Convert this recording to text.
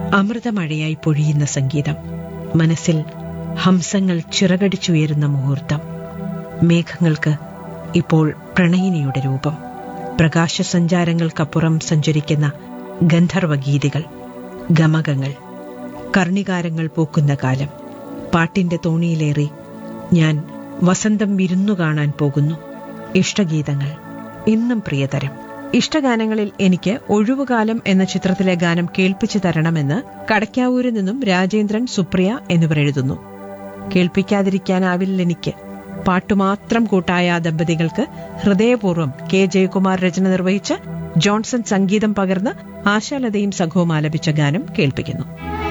അമൃതമഴയായി പൊഴിയുന്ന സംഗീതം മനസ്സിൽ ഹംസങ്ങൾ ചിറകടിച്ചുയരുന്ന മുഹൂർത്തം മേഘങ്ങൾക്ക് ഇപ്പോൾ പ്രണയിനിയുടെ രൂപം പ്രകാശസഞ്ചാരങ്ങൾക്കപ്പുറം സഞ്ചരിക്കുന്ന ഗന്ധർവഗീതികൾ ഗമകങ്ങൾ കർണികാരങ്ങൾ പൂക്കുന്ന കാലം പാട്ടിന്റെ തോണിയിലേറി ഞാൻ വസന്തം വിരുന്നു കാണാൻ പോകുന്നു ഇഷ്ടഗീതങ്ങൾ ഇന്നും പ്രിയതരം ഇഷ്ടഗാനങ്ങളിൽ എനിക്ക് ഒഴിവുകാലം എന്ന ചിത്രത്തിലെ ഗാനം കേൾപ്പിച്ചു തരണമെന്ന് കടയ്ക്കാവൂരിൽ നിന്നും രാജേന്ദ്രൻ സുപ്രിയ എന്നിവർ എഴുതുന്നു കേൾപ്പിക്കാതിരിക്കാനാവില്ലെനിക്ക് പാട്ടുമാത്രം കൂട്ടായ ആ ദമ്പതികൾക്ക് ഹൃദയപൂർവ്വം കെ ജയകുമാർ രചന നിർവഹിച്ച് ജോൺസൺ സംഗീതം പകർന്ന് ആശാലതയും സംഘവും ആലപിച്ച ഗാനം കേൾപ്പിക്കുന്നു